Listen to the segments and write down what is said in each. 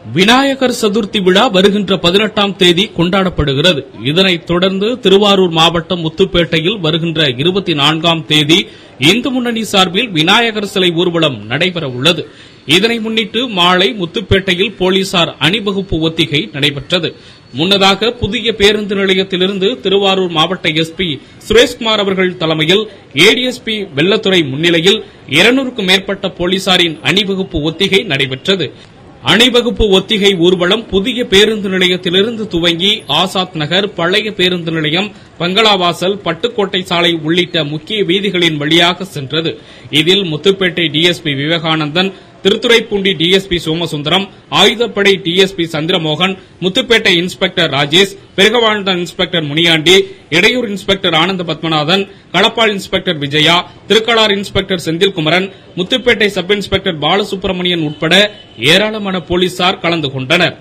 விநாயகர் சதுர்த்தி விழா வருகின்ற பதினெட்டாம் தேதி கொண்டாடப்படுகிறது இதனைத் தொடர்ந்து திருவாரூர் மாவட்டம் முத்துப்பேட்டையில் வருகின்ற இருபத்தி நான்காம் தேதி இந்து முன்னணி சார்பில் விநாயகர் சிலை ஊர்வலம் நடைபெற உள்ளது இதனை முன்னிட்டு மாலை முத்துப்பேட்டையில் போலீசார் அணிவகுப்பு ஒத்திகை நடைபெற்றது முன்னதாக புதிய பேருந்து நிலையத்திலிருந்து திருவாரூர் மாவட்ட எஸ்பி சுரேஷ்குமார் அவர்கள் தலைமையில் ஏடிஎஸ்பி வெள்ளத்துறை முன்னிலையில் இருநூறுக்கும் மேற்பட்ட போலீசாரின் அணிவகுப்பு ஒத்திகை நடைபெற்றது அணிவகுப்பு ஒத்திகை ஊர்வலம் புதிய பேருந்து நிலையத்திலிருந்து துவங்கி ஆசாத் நகர் பழைய பேருந்து நிலையம் பங்களாவாசல் பட்டுக்கோட்டை சாலை உள்ளிட்ட முக்கிய வீதிகளின் வழியாக சென்றது இதில் முத்துப்பேட்டை டிஎஸ்பி விவேகானந்தன் திருத்துறைப்பூண்டி டிஎஸ்பி சோமசுந்தரம் ஆயுதப்படை DSP Chandramohan Muthupettai inspector Rajesh Perugavazhndan inspector Muniyandi Idaiyur inspector Anand Padmanathan Kalappal inspector Vijaya Thirukkalar inspector Senthilkumaran Muthupettai sub inspector Balasubramanian உட்பட ஏராளமான போலீசார் கலந்து கொண்டனர்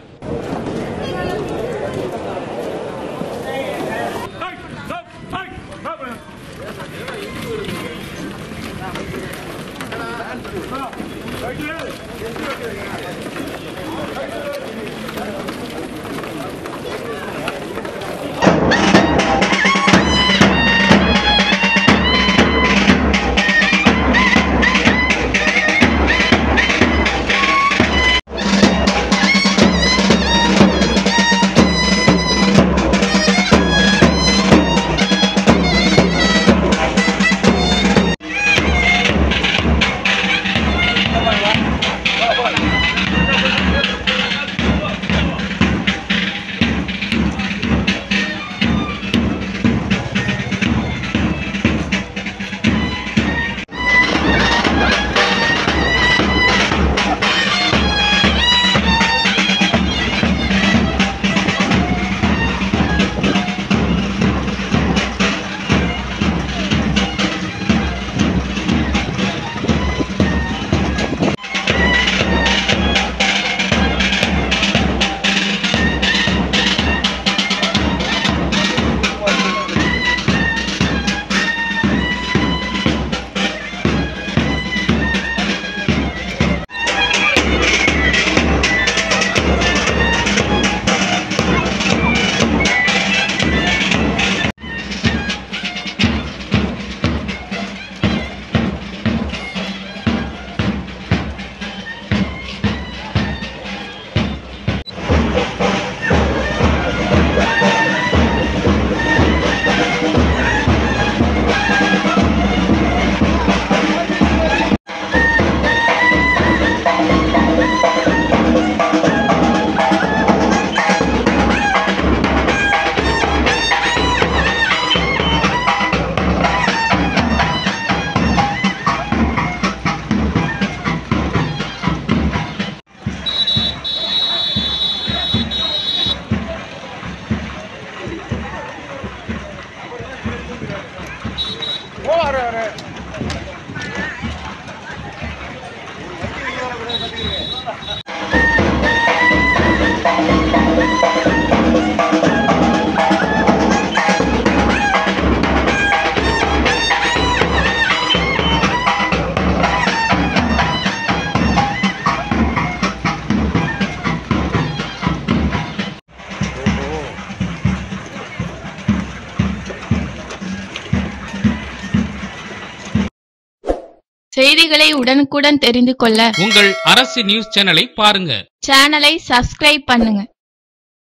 செய்திகளை உடனுக்குடன் தெரிந்து கொள்ள உங்கள் அரசு நியூஸ் சேனலை பாருங்க சேனலை சப்ஸ்கிரைப் பண்ணுங்க